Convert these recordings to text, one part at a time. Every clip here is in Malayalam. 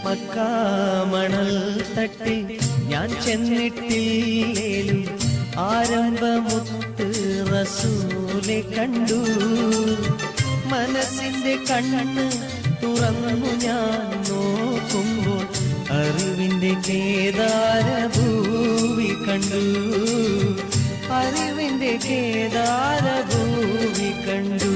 മക്കാമണൽ തട്ടി ഞാൻ ചെന്നിട്ടില്ലേലും ആരംഭമുത്ത് റസൂലെ കണ്ടു മനസ്സിന്റെ കണ്ണ് തുറന്നു ഞാൻ നോക്കുമ്പോൾ അറിവിന്റെ കേദാരഭൂവി കണ്ടു അറിവിന്റെ കേദാരഭൂവി കണ്ടു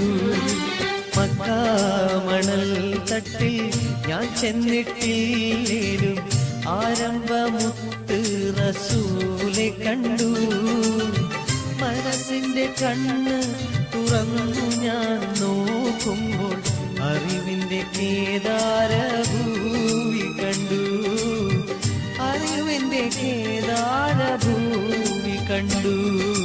മക്കാമണൽ തട്ടിൽ ഞാൻ ചെന്നിട്ടില്ലേലും ആരംഭമുത്ത് റസൂലെ കണ്ടു മനസ്സിന്റെ കണ്ണ് തുറന്നു ഞാൻ നോക്കുമ്പോൾ അറിവിന്റെ കേദാരഭൂവി കണ്ടു അറിവിന്റെ കേദാരഭൂവി കണ്ടു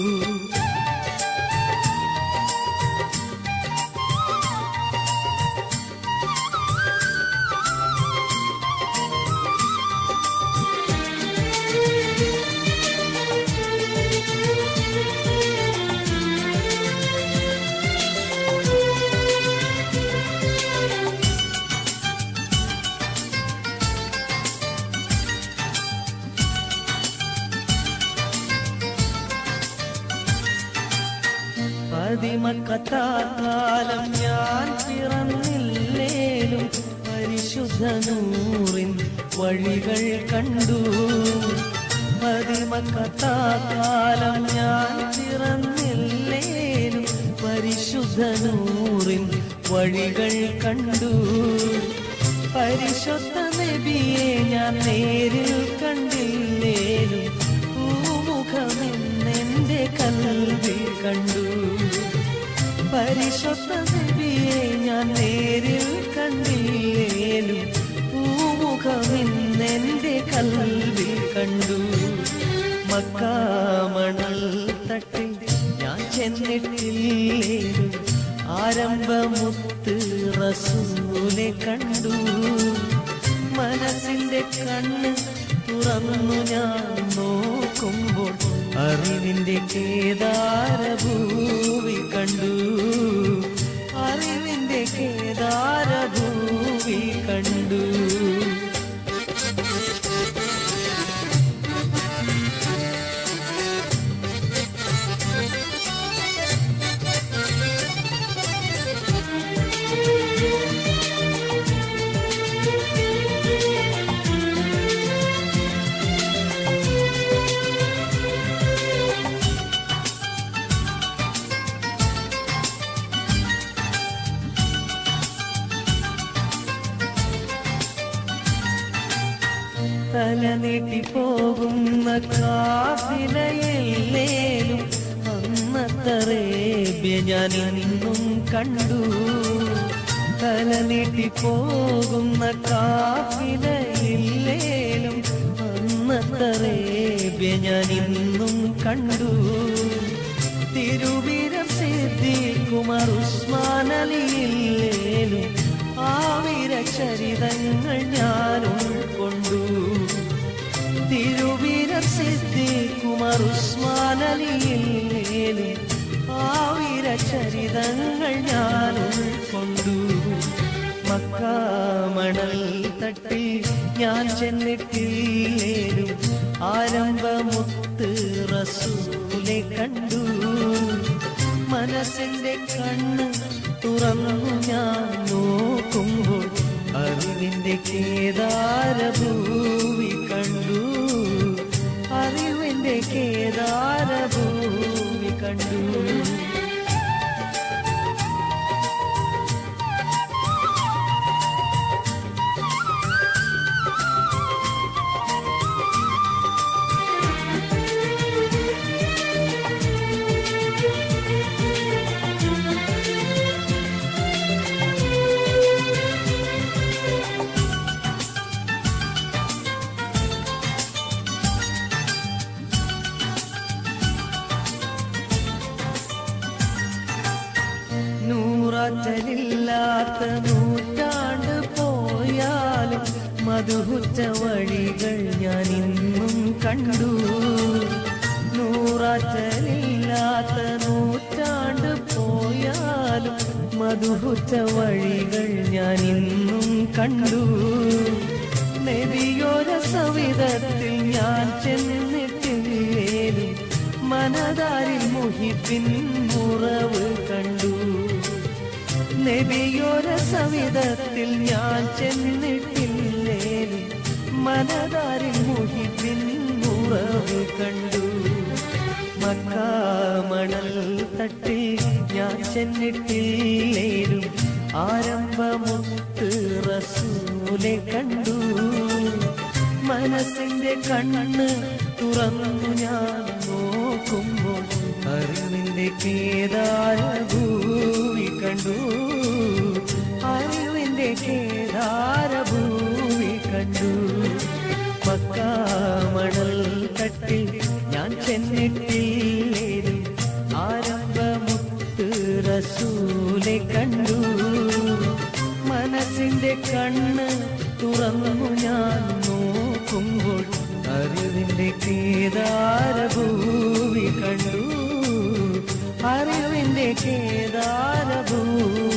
പതിമക്കത്താകാലം ഞാൻ പിറന്നില്ലേലും പരിശുദ്ധ നൂറിൻ വഴികൾ കണ്ടു പതിമക്കത്താകാലം ഞാൻ പിറന്നില്ലേലും പരിശുദ്ധ നൂറിൻ വഴികൾ കണ്ടു പരിശുദ്ധ നബിയെ ഞാൻ നേരിൽ കണ്ടില്ലേലും പൂമുഖമെന്നെന്റെ കൽവിൽ കണ്ടു പരിശുദ്ധ നബിയെ ഞാൻ നേരിൽ കണ്ടില്ലേലും പൂമുഖമെന്നെന്റെ കൽവിൽ കണ്ടു മക്കാമണൽ തട്ടി ഞാൻ ചെന്നിട്ടില്ലേലും ആരംഭമുത്ത് റസൂലെ കണ്ടു മനസ്സിന്റെ കണ്ണ് തുറന്നു ഞാൻ നോക്കുമ്പോൾ അറിവിന്റെ കേദാരഭൂവി കണ്ടു അറിവിന്റെ കേദാരഭൂവി കണ്ടു തല നീട്ടി പോകുന്ന കാഫിലയില്ലേലും അന്നത്തറേബ്യ ഞാൻ ഇന്നും കണ്ടു തല നീട്ടി പോകുന്ന കാഫിലയില്ലേലും അന്നത്തറേബ്യ ഞാൻ ഇന്നും കണ്ടു തിരുവീരം സിദ്ധിക്കുമാർ ഉസ്മാൻ അലിയില്ലേലും ആവിര ചരിതങ്ങൾ ഞാൻ ഉൾക്കൊണ്ടു തിരുവീരം സിദ്ധിക്കുമാർ ഉസ്മാൻ അലിയില്ലേലും ആവിര ചരിതങ്ങൾ ഞാൻ ഉൾക്കൊണ്ടു മക്കാമണൽ തട്ടി ഞാൻ ചെന്നിട്ടില്ലേലും ആരംഭമുത്ത് റസൂലെ കണ്ടു മനസ്സിന്റെ കണ്ണ് തുറന്നു ഞാൻ നോക്കുമ്പോൾ അറിവിന്റെ കേദാരഭൂവി കണ്ടു അറിവിന്റെ കേദാരഭൂവി കണ്ടു നൂറാറ്റലില്ലാത്ത നൂറ്റാണ്ട് പോയാലും മധുഹുറ്റ വഴികൾ ഞാൻ ഇന്നും കണ്ടു നൂറാറ്റലില്ലാത്ത നൂറ്റാണ്ട് പോയാലും മധുഹുറ്റ വഴികൾ ഞാൻ ഇന്നും കണ്ടു നബിയോര സവിധത്തിൽ ഞാൻ ചെന്നിട്ടില്ലേലും മനതാരിൽ മുഹിപ്പിൻ മുറവ് കണ്ടു നബിയോര സവിധത്തിൽ ഞാൻ ചെന്നിട്ടില്ലേലും മനതാരിൽ മുഹിപ്പിൻ മുറവ് കണ്ടു മക്കാമണൽ തട്ടിൽ ഞാൻ ചെന്നിട്ടില്ലേലും ആരംഭമുത്ത് റസൂലെ കണ്ടു മനസ്സിന്റെ കണ്ണ് തുറന്നു ഞാൻ നോക്കുമ്പോൾ അറിവിന്റെ കേദാര ഭൂമി കണ്ടു അറിവിന്റെ കേദാര ഭൂമി കണ്ടു മക്കാമണൽ തട്ടിൽ ഞാൻ ചെന്നിട്ടില്ലേലും ആരംഭമുത്ത് റസൂലെ കണ്ടു മനസ്സിന്റെ കണ്ണ് തുറന്നു ഞാൻ നോക്കുമ്പോൾ അറിവിന്റെ കേദാരഭൂമി കണ്ടു അറിവിന്റെ കേദാരഭൂമി